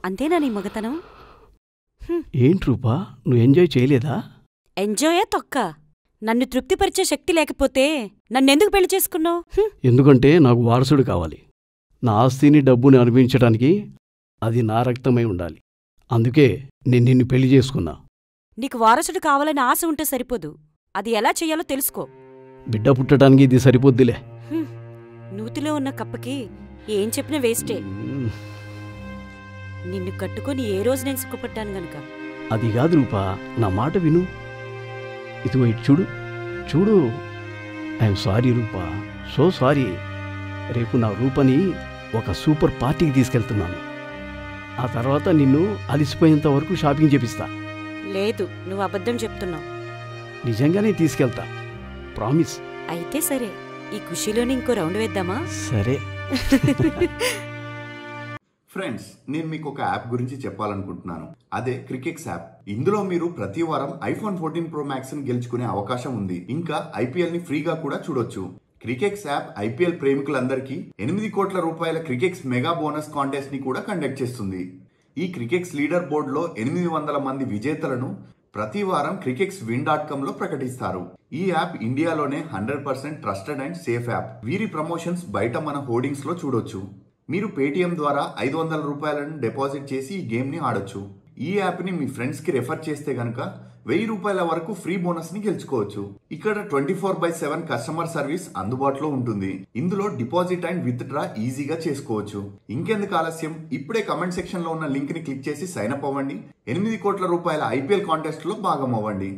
అంతేనా నీ మగతనం ఏంటి రూపా నువ్వు ఎంజాయ్ చేయలేదా ఎంజాయే తొక్క నన్ను తృప్తిపరిచే శక్తి లేకపోతే నన్నెందుకు పెళ్లి చేసుకున్నావు ఎందుకంటే నాకు వారసుడు కావాలి నా ఆస్తిని డబ్బుని అనిపించడానికి అది నా రక్తమై ఉండాలి అందుకే నేను నిన్ను పెళ్లి చేసుకున్నా నీకు వారసుడు కావాలని ఆశ ఉంటే సరిపోదు అది ఎలా చెయ్యాలో తెలుసుకో బిడ్డ పుట్టడానికి ఇది సరిపోద్దిలే హ్మ్. నూతిలో ఉన్న కప్పకి ఏం చెప్పినా వేస్టే మ్మ్. నిన్ను కట్టుకొని ఏ రోజు నేను సుఖపడ్డాను గనుక అది కాదు రూపా నా మాట విను ఇదిగో ఇటు చూడు చూడు I'm sorry Roopa so sorry రేపు నా రూపని ఒక సూపర్ పార్టీకి తీసుకెళ్తున్నాను ఆ తర్వాత నిన్ను అలిసిపోయేంత వరకు షాపింగ్ చేపిస్తా లేదు నువ్వు అబద్ధం చెప్తున్నావు నిజంగానే తీసుకెళ్తా ప్రామిస్ అయితే సరే ఈ ఖుషీలోని ఇంకో రౌండ్ వేద్దామా సరే ఫ్రెండ్స్ నేను మీకు ఒక యాప్ గురించి చెప్పాలనుకుంటున్నాను అదే క్రికెక్స్ యాప్ ఇందులో మీరు ప్రతి వారం ఐఫోన్ ఫోర్టీన్ ప్రో మ్యాక్స్ ని గెలుచుకునే అవకాశం ఉంది ఇంకా ఐపీఎల్ ని ఫ్రీగా కూడా చూడొచ్చు క్రికెక్స్ యాప్ ఐపీఎల్ ప్రేమికులందరికీ ఎనిమిది కోట్ల రూపాయల క్రికెక్స్ మెగా బోనస్ కాంటెస్ట్ ని కూడా కండక్ట్ చేస్తుంది ఈ క్రికెక్స్ లీడర్ బోర్డులో ఎనిమిది వందల మంది విజేతలను ప్రతి వారం క్రికెక్స్ విన్ డాట్ కామ్ లో ప్రకటిస్తారు ఈ యాప్ ఇండియాలోనే hundred percent trusted and safe app వీరి ప్రమోషన్స్ బయట మన హోర్డింగ్స్ లో చూడొచ్చు మీరు పేటిఎం ద్వారా ఐదు వందల రూపాయలను డిపాజిట్ చేసి ఈ గేమ్ ని ఆడొచ్చు ఈ యాప్ ని మీ ఫ్రెండ్స్ కి రెఫర్ చేస్తే గనుక వెయ్యి రూపాయల వరకు ఫ్రీ బోనస్ ని గెలుచుకోవచ్చు ఇక్కడ twenty four by seven customer service అందుబాటులో ఉంటుంది ఇందులో డిపాజిట్ అండ్ విత్ డ్రా ఈజీగా చేసుకోవచ్చు ఇంకెందుకు ఆలస్యం ఇప్పుడే కమెంట్ సెక్షన్ లో ఉన్న లింక్ ని క్లిక్ చేసి సైన్ అప్ అవ్వండి ఎనిమిది కోట్ల రూపాయల ఐపీఎల్ కాంటెస్ట్ లో భాగం అవ్వండి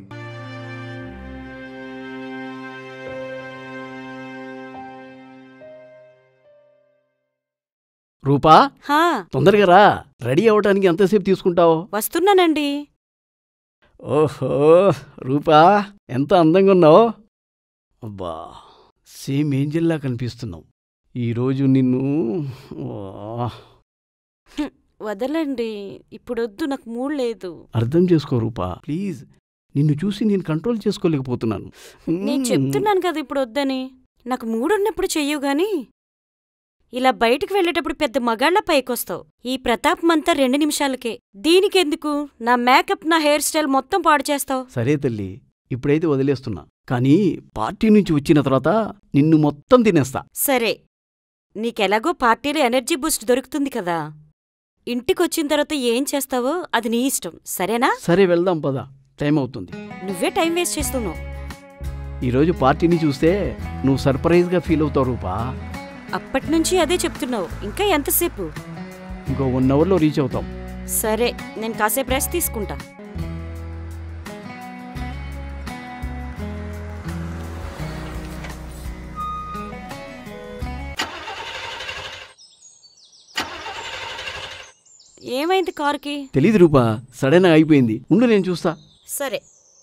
రూపా హా తొందరగా రా రెడీ అవ్వడానికి ఎంతసేపు తీసుకుంటావు వస్తున్నానండి ఓహో రూపా ఎంత అందంగా ఉన్నావు అబ్బా సేమ్ ఏంజల్లా కనిపిస్తున్నావు ఈరోజు నిన్ను వా, వదలండి ఇప్పుడొద్దు నాకు మూడ్ లేదు అర్థం చేసుకో రూపా ప్లీజ్ నిన్ను చూసి నేను కంట్రోల్ చేసుకోలేకపోతున్నాను నేను చెప్తున్నాను కదా ఇప్పుడు వద్దని నాకు మూడున్నప్పుడు చెయ్యవు గాని ఇలా బయటకు వెళ్ళేటప్పుడు పెద్ద మగాళ్ళ పైకొస్తావు ఈ ప్రతాపం అంతా రెండు నిమిషాలకే దీనికెందుకు నా మేకప్ నా హెయిర్ స్టైల్ మొత్తం పాడు చేస్తావు సరే తల్లి ఇప్పుడైతే వదిలేస్తున్నా కానీ పార్టీ నుంచి వచ్చిన తర్వాత నిన్ను మొత్తం తినేస్తా సరే నీకెలాగో పార్టీలో ఎనర్జీ బూస్ట్ దొరుకుతుంది కదా ఇంటికొచ్చిన తర్వాత ఏం చేస్తావో అది నీ ఇష్టం సరేనా సరే వెళ్దాం పద టైం అవుతుంది నువ్వే టైం వేస్ట్ చేస్తున్నావు ఈరోజు పార్టీని చూస్తే నువ్వు సర్ప్రైజ్గా ఫీల్ అవుతావు రూపా అప్పటినుంచి అదే చెప్తున్నావు ఇంకా ఎంతసేపు ఇంకో వన్ అవర్లో రీచ్ అవుతాం సరే నేను కాసేపు రెస్ట్ తీసుకుంటా ఏమైంది కారుకి తెలీదు రూపా సడన్ అయిపోయింది ఉండు నేను చూస్తా సరే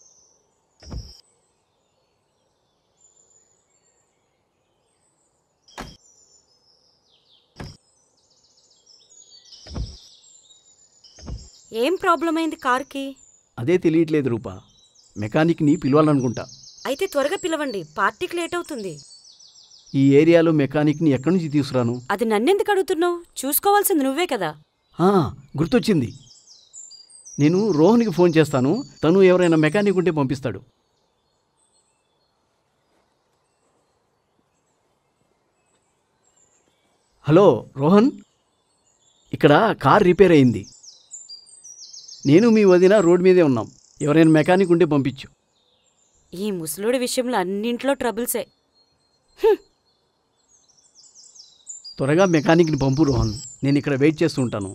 ఏం ప్రాబ్లం అయింది కారుకి అదే తెలియట్లేదు రూపా మెకానిక్ని పిలవాలనుకుంటా అయితే త్వరగా పిలవండి పార్టీకి లేట్ అవుతుంది ఈ ఏరియాలో మెకానిక్ని ఎక్కడి నుంచి తీసుకురాను అది నన్నెందుకు అడుగుతున్నావు చూసుకోవాల్సింది నువ్వే కదా ఆ, గుర్తొచ్చింది నేను రోహన్కి ఫోన్ చేస్తాను తను ఎవరైనా మెకానిక్ ఉంటే పంపిస్తాడు హలో రోహన్ ఇక్కడ కార్ రిపేర్ అయింది నేను మీ వదిన రోడ్ మీదే ఉన్నాం ఎవరైనా మెకానిక్ ఉంటే పంపించు ఈ ముసలోడి విషయంలో అన్నింట్లో ట్రబుల్సే త్వరగా మెకానిక్ని పంపు రోహన్ నేను ఇక్కడ వెయిట్ చేస్తూ ఉంటాను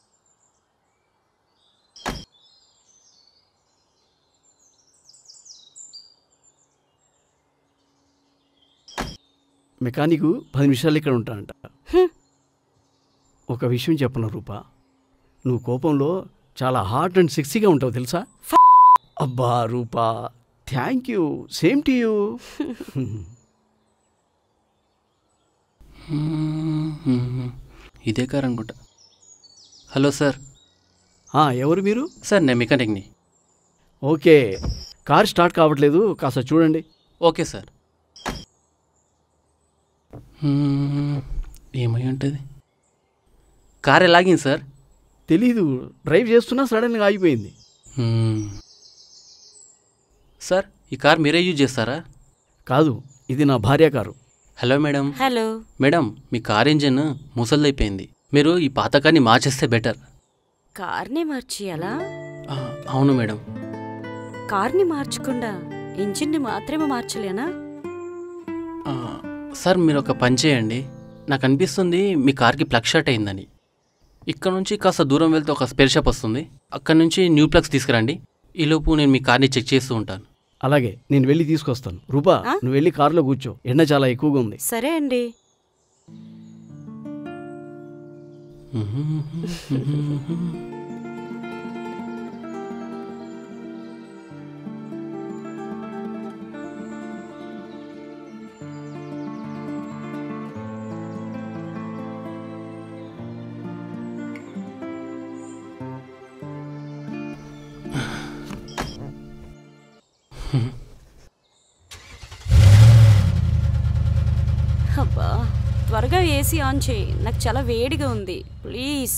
మెకానిక్ పది నిమిషాలు ఇక్కడ ఉంటానంట హ్మ్. ఒక విషయం చెప్పను రూపా నువ్వు కోపంలో చాలా హాట్ అండ్ సెక్సీగా ఉంటావు తెలుసా అబ్బా Roopa thank you same to you ఇదే కార్ అనుకుంటా హలో సార్ ఎవరు మీరు సార్ నేను మెకానిక్ని ఓకే కార్ స్టార్ట్ కావట్లేదు కాస్త చూడండి ఓకే సార్ మ్మ్, ఏమై ఉంటుంది కార్ ఎలాగింది సార్ తెలీదు డ్రైవ్ చేస్తున్నా సడన్గా ఆగిపోయింది మ్మ్. సార్ ఈ కార్ మీరే యూజ్ చేస్తారా కాదు ఇది నా భార్య car hello madam hello madam మీ కార్ ఇంజిన్ ముసలిదైపోయింది మీరు ఈ పాత కార్ని మార్చేస్తే బెటర్ కార్ని మార్చియాలా ఆ, అవును మేడం కార్ని మార్చకుండా ఇంజిన్ని మాత్రమే మార్చలేనా ఆ, సార్ మీరు ఒక పని చేయండి నాకు అనిపిస్తుంది మీ కార్కి ప్లగ్ షాట్ అయిందని ఇక్కడ నుంచి కాస్త దూరం వెళ్తే ఒక స్పేర్ షాప్ వస్తుంది అక్కడ నుంచి న్యూ ప్లగ్స్ తీసుకురండి ఈలోపు నేను మీ కార్ని చెక్ చేస్తూ ఉంటాను అలాగే నేను వెళ్ళి తీసుకొస్తాను రూపా ఆ? నువ్వు వెళ్ళి కారులో కూర్చో ఎండ చాలా ఎక్కువగా ఉంది సరే అండి అబ్బా త్వరగా ఏసీ ఆన్ చేయి నాకు చాలా వేడిగా ఉంది ప్లీజ్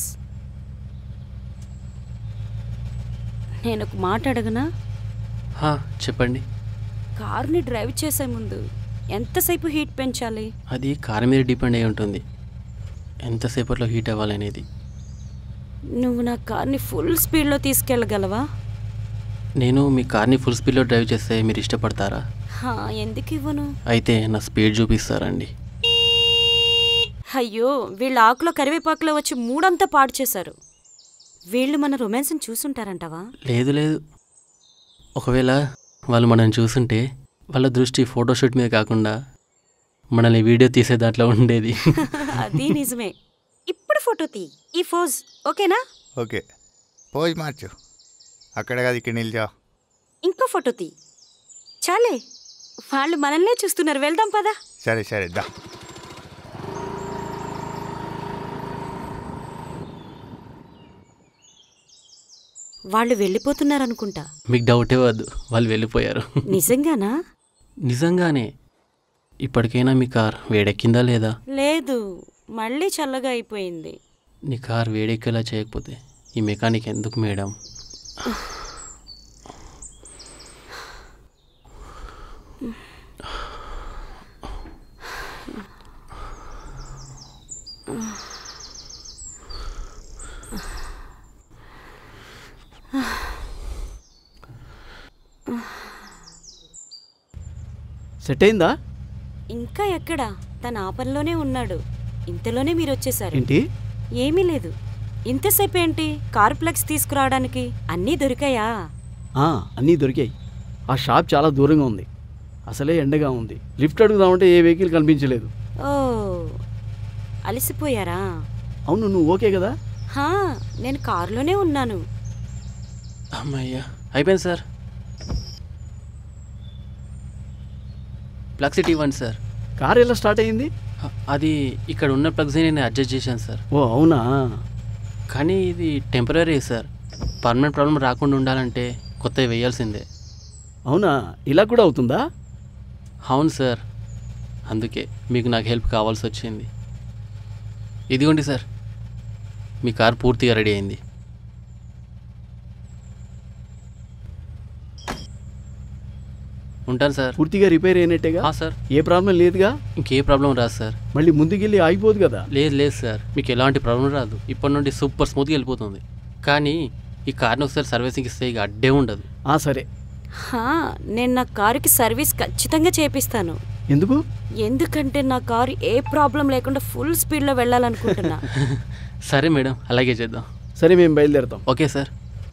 నేను ఒక మాట అడగనా హా, చెప్పండి కార్ని డ్రైవ్ చేసే ముందు ఎంతసేపు హీట్ పెంచాలి అది కార్ మీద డిపెండ్ అయి ఉంటుంది ఎంతసేపట్లో హీట్ అవ్వాలనేది నువ్వు నా కార్ని ఫుల్ స్పీడ్లో తీసుకెళ్ళగలవా నేను మీ కార్ని ఫుల్ స్పీడ్లో డ్రైవ్ చేస్తే మీరు ఇష్టపడతారా హా, ఎందుకు ఇవ్వను అయితే నా స్పీడ్ చూపిస్తారండి అయ్యో వీళ్ళ ఆకులో కరివేపాకులో వచ్చి మూడంతా పాడు చేశారు వీళ్ళు మన రొమాన్స్ని చూసుంటారంటావా లేదు లేదు ఒకవేళ వాళ్ళు మనం చూసుంటే వాళ్ళ దృష్టి ఫోటోషూట్ మీద కాకుండా మనల్ని వీడియో తీసే దాంట్లో ఉండేది అది నిజమే ఇప్పుడు ఫోటో తీ ఈ ఫోజ్ ఓకేనా ఓకే పోజ్ మార్చు అక్కడ కాదు ఇక్కడ నిల్చో ఇంకో ఫోటో తీ చాలే వాళ్ళు మనల్నే చూస్తున్నారు వెళ్దాం పదా సరే సరే దా వాళ్ళు వెళ్ళిపోతున్నారనుకుంటా మీకు డౌటే వద్దు వాళ్ళు వెళ్ళిపోయారు నిజంగానా నిజంగానే ఇప్పటికైనా మీ కార్ వేడెక్కిందా లేదా లేదు మళ్ళీ చల్లగా అయిపోయింది నీ కార్ వేడెక్కేలా చేయకపోతే ఈ మెకానిక్ ఎందుకు మేడం సెట్ అయిందా ఇంకా ఎక్కడా తన ఆ పనిలోనే ఉన్నాడు ఇంతలోనే మీరు వచ్చేసారు ఏంటి ఏమీ లేదు ఇంతసేపు ఏంటి కార్ ప్లగ్స్ తీసుకురావడానికి అన్నీ దొరికాయా ఆ, అన్నీ దొరికాయి ఆ షాప్ చాలా దూరంగా ఉంది అసలే ఎండగా ఉంది లిఫ్ట్ అడుగుదామంటే ఏ వెహికల్ కనిపించలేదు ఓ అలసిపోయారా అవును నువ్వు ఓకే కదా హా నేను కారులోనే ఉన్నాను అమ్మయ్యా అయిపోయింది సార్ ప్లగ్ సిటీ ఇవ్వండి సార్ కార్ ఎలా స్టార్ట్ అయ్యింది అ- అది ఇక్కడ ఉన్న ప్లగ్స్ నేను అడ్జస్ట్ చేశాను సార్ ఓ అవునా కానీ ఇది టెంపరీ సార్ పర్మనెంట్ ప్రాబ్లం రాకుండా ఉండాలంటే కొత్తవి వేయాల్సిందే అవునా ఇలా కూడా అవుతుందా అవును సార్ అందుకే మీకు నాకు హెల్ప్ కావాల్సి వచ్చింది ఇదిగోండి సార్ మీ కార్ పూర్తిగా రెడీ అయింది ఉంటాను సార్ పూర్తిగా రిపేర్ అయినట్టేగా ఆ, సార్ ఏ ప్రాబ్లం లేదుగా ఇంకే ప్రాబ్లం రాదు సార్ మళ్ళీ ముందుకెళ్ళి ఆగిపోదు కదా లేదు లేదు సార్ మీకు ఎలాంటి ప్రాబ్లం రాదు ఇప్పటి నుండి సూపర్ స్మూత్గా వెళ్ళిపోతుంది కానీ ఈ కార్ని ఒకసారి సర్వీసింగ్ ఇస్తే ఇక అడ్డే ఉండదు ఆ సరే హా నేను నా కారుకి సర్వీస్ ఖచ్చితంగా చేపిస్తాను ఎందుకు ఎందుకంటే నా కారు ఏ ప్రాబ్లం లేకుండా ఫుల్ స్పీడ్లో వెళ్ళాలనుకుంటున్నా సరే మేడం అలాగే చేద్దాం సరే మేము బయలుదేరుతాం ఓకే సార్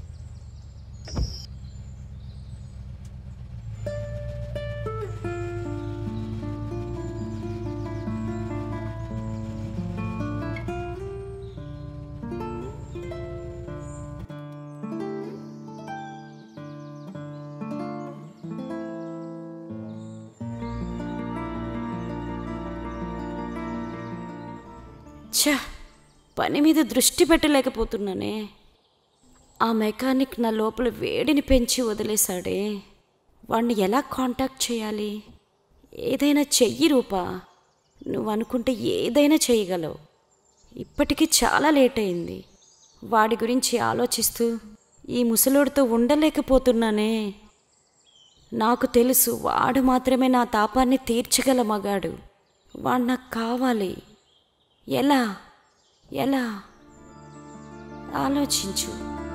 ఛ పని మీద దృష్టి పెట్టలేకపోతున్నానే ఆ మెకానిక్ నా లోపల వేడిని పెంచి వదిలేశాడే వాణ్ణి ఎలా కాంటాక్ట్ చేయాలి ఏదైనా చెయ్యి రూపా నువ్వు అనుకుంటే ఏదైనా చేయగలవు ఇప్పటికీ చాలా లేట్ అయింది వాడి గురించి ఆలోచిస్తూ ఈ ముసలోడితో ఉండలేకపోతున్నానే నాకు తెలుసు వాడు మాత్రమే నా తాపాన్ని తీర్చగల మగాడు వాడు నాకు కావాలి ఎలా ఎలా ఆలోచించు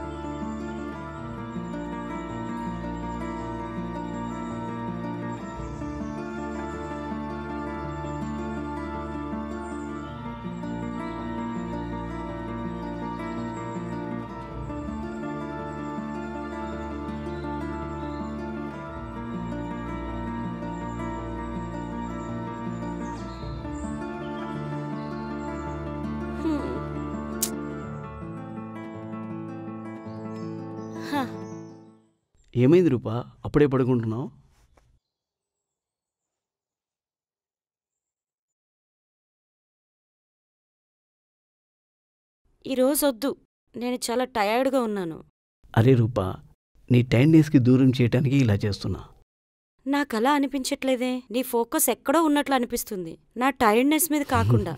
హ, ఏమైంది రూపా అప్పుడే పడుకుంటున్నావు ఈరోజు వద్దు నేను చాలా టయర్డ్గా ఉన్నాను అరే రూపా నీ టైండేస్కి దూరం చేయటానికి ఇలా చేస్తున్నా నాకు అలా అనిపించట్లేదే నీ ఫోకస్ ఎక్కడో ఉన్నట్లు అనిపిస్తుంది నా టైర్డ్నెస్ మీద కాకుండా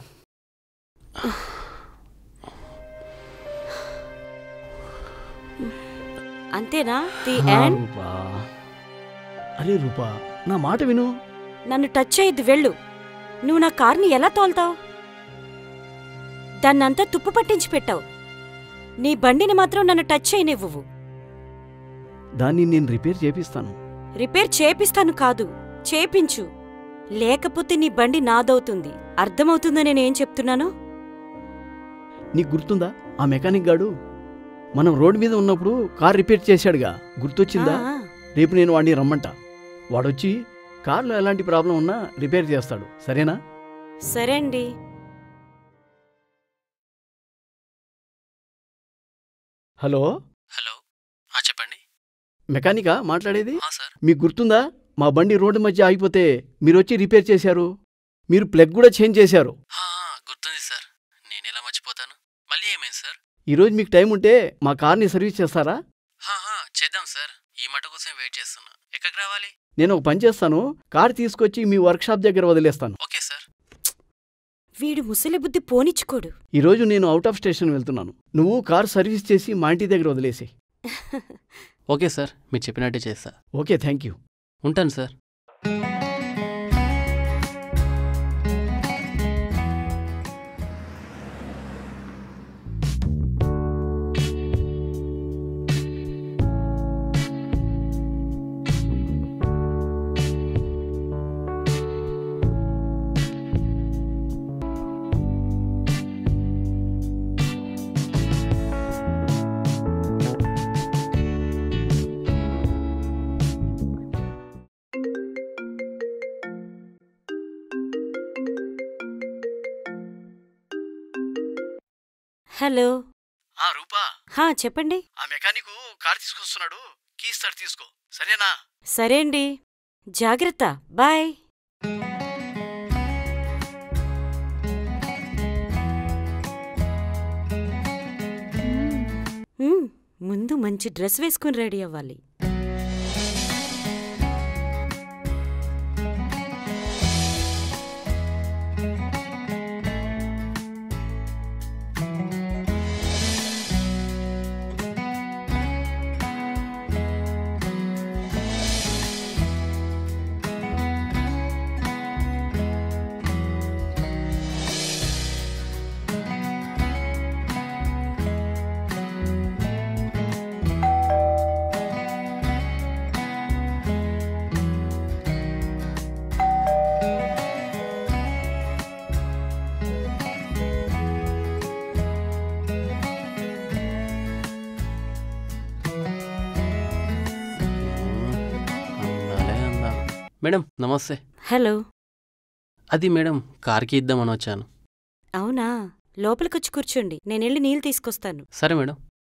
అంతేనా ది హా, ఎండ్ రూపా అరే రూపా నా మాట విను నన్ను టచ్ చేయొద్దు వెళ్ళు నువ్వు నా కార్ని ఎలా తోల్తావు దాన్నంతా తుప్పు పట్టించి పెట్టావు నీ బండిని మాత్రం నన్ను టచ్ చేయనివ్వవు దాన్ని నేను రిపేర్ చేపిస్తాను రిపేర్ చేపిస్తాను కాదు చేపించు లేకపోతే నీ బండి నాదవుతుంది అర్థమవుతుందా నేనేం చెప్తున్నాను నీకు గుర్తుందా ఆ మెకానిక్ గాడు మనం రోడ్డు మీద ఉన్నప్పుడు కార్ రిపేర్ చేశాడుగా గుర్తొచ్చిందా ఆ, రేపు నేను వాడిని రమ్మంట వాడొచ్చి కార్లో ఎలాంటి ప్రాబ్లం ఉన్నా రిపేర్ చేస్తాడు సరేనా సరే అండి హలో హలో చెప్పండి మెకానికా మాట్లాడేది సార్ మీకు గుర్తుందా మా బండి రోడ్డు మధ్య ఆగిపోతే మీరు వచ్చి రిపేర్ చేశారు మీరు ప్లగ్ కూడా చేంజ్ చేశారు గుర్తుంది సార్ నేను ఎలా మర్చిపోతాను మళ్ళీ ఏమైంది సార్ ఈరోజు మీకు టైం ఉంటే మా కార్ని సర్వీస్ చేస్తారా చేద్దాం సార్ ఈ మాట కోసం వెయిట్ చేస్తున్నా ఎక్కడికి రావాలి నేను ఒక పని చేస్తాను కార్ తీసుకొచ్చి మీ వర్క్షాప్ దగ్గర వదిలేస్తాను ఓకే సార్ వీడు ముసలి బుద్ధి పోనిచ్చుకోడు ఈరోజు నేను అవుట్ ఆఫ్ స్టేషన్ వెళ్తున్నాను నువ్వు కార్ సర్వీస్ చేసి మా ఇంటి దగ్గర వదిలేసి ఓకే సార్ మీరు చెప్పినట్టే చేస్తా ఓకే థ్యాంక్ యూ ఉంటాను సార్ హలో రూపా హా చెప్పండి ఆ మెకానిక్ కార్ తీసుకొస్తున్నాడు కీ ఇస్తాడు తీసుకో సరేనా సరే అండి జాగ్రత్త బాయ్ మ్మ్, ముందు మంచి డ్రెస్ వేసుకుని రెడీ అవ్వాలి అందాలే అందాలు మేడం నమస్తే హలో అది మేడం కార్కి ఇద్దామని వచ్చాను అవునా లోపలికొచ్చి కూర్చోండి నేనెళ్ళి నీళ్ళు తీసుకొస్తాను సరే మేడం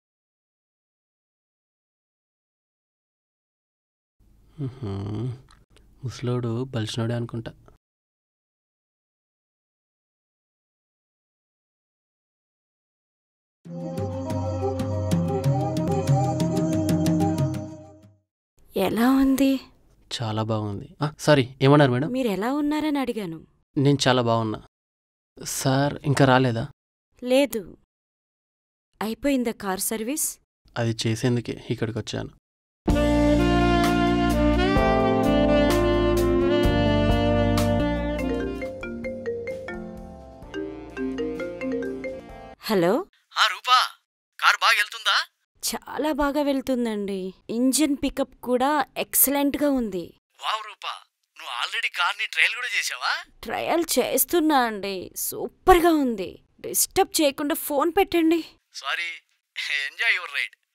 ఉహుం. ముసలోడు బలిసినోడే అనుకుంటా ఎలా ఉంది చాలా బాగుంది ఆ, సారీ ఏమన్నారు మేడం మీరు ఎలా ఉన్నారని అడిగాను నేను చాలా బాగున్నా సార్ ఇంకా రాలేదా లేదు అయిపోయిందా కార్ సర్వీస్ అది చేసేందుకే ఇక్కడికి వచ్చాను హలో ఆ రూపా కార్ బాగా వెళ్తుందా చాలా బాగా వెళ్తుందండి ఇంజిన్ పికప్ కూడా ఎక్సలెంట్గా ఉంది వావ్ రూపా నువ్వు ఆల్రెడీ కార్ని ట్రయల్ కూడా చేసావా ట్రయల్ చేస్తున్నా అండి సూపర్గా ఉంది డిస్టర్బ్ చేయకుండా ఫోన్ పెట్టండి సారీ ఎంజాయ్ యువర్ రైడ్